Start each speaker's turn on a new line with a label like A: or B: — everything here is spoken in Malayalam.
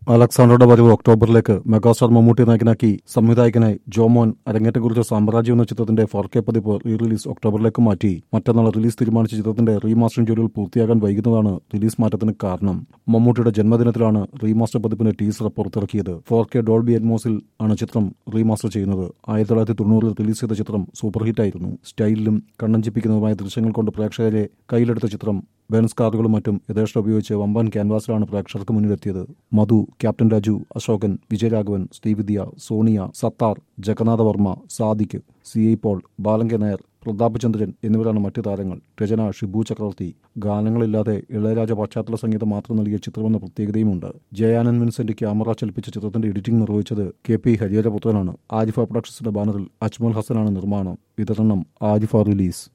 A: അലക്സാണ്ടറുടെ വരവ് ഒക്ടോബറിലേക്ക് മെഗാസ്റ്റാർ മമ്മൂട്ടി നായകനാക്കി സംവിധായകനായി ജോമോൻ അരങ്ങേറ്റം കുറിച്ച സാമ്രാജ്യം എന്ന ചിത്രത്തിന്റെ ഫോർ കെ പതിപ്പ് റീ റിലീസ് ഒക്ടോബറിലേക്ക് മാറ്റി മറ്റന്നാൾ റിലീസ് തീരുമാനിച്ച ചിത്രത്തിന്റെ റീമാസ്റ്ററിംഗ് ജോലികൾ പൂർത്തിയാകാൻ വൈകുന്നതാണ് റിലീസ് മാറ്റത്തിന് കാരണം മമ്മൂട്ടിയുടെ ജന്മദിനത്തിലാണ് റീമാസ്റ്റർ പതിപ്പിന്റെ ടീസർ പുറത്തിറക്കിയത് ഫോർ കെ ഡോൾബി അറ്റ്മോസിൽ ആണ് ചിത്രം റീമാസ്റ്റർ ചെയ്യുന്നത് ആയിരത്തി തൊള്ളായിരത്തി തൊണ്ണൂറിൽ റിലീസ് ചെയ്ത ചിത്രം സൂപ്പർ ഹിറ്റായിരുന്നു സ്റ്റൈലിലും കണ്ണഞ്ചിപ്പിക്കുന്നതുമായ ദൃശ്യങ്ങൾ കൊണ്ട് പ്രേക്ഷകരെ കയ്യിലെടുത്ത ചിത്രം ബെൻസ് കാറുകളും മറ്റും യഥേഷ്ടം ഉപയോഗിച്ച് വമ്പാൻ ക്യാൻവാസിലാണ് പ്രേക്ഷകർക്ക് മുന്നിലെത്തിയത് Madhu captain Raju Ashokan Vijayaraghavan Srividya Sonia Sathar Jagannatha Varma Sadiq C I Paul ബാലങ്ക നായർ പ്രതാപചന്ദ്രൻ എന്നിവരാണ് മറ്റു താരങ്ങൾ രചന ഷിബു ചക്രവർത്തി ഗാനങ്ങളില്ലാതെ ഇളയരാജ പശ്ചാത്തല സംഗീതം മാത്രം നൽകിയ ചിത്രമെന്ന പ്രത്യേകതയുമുണ്ട് ജയാനന്ദ് വിൻസെന്റ് ക്യാമറ ചലിപ്പിച്ച ചിത്രത്തിന്റെ എഡിറ്റിംഗ് നിർവഹിച്ചത് കെ പി ഹരിഹരപുത്രനാണ് ആരിഫ പ്രൊഡക്ഷൻസിന്റെ ബാനറിൽ അജ്മൽ ഹസനാണ് നിർമ്മാണം വിതരണം ആരിഫ റിലീസ്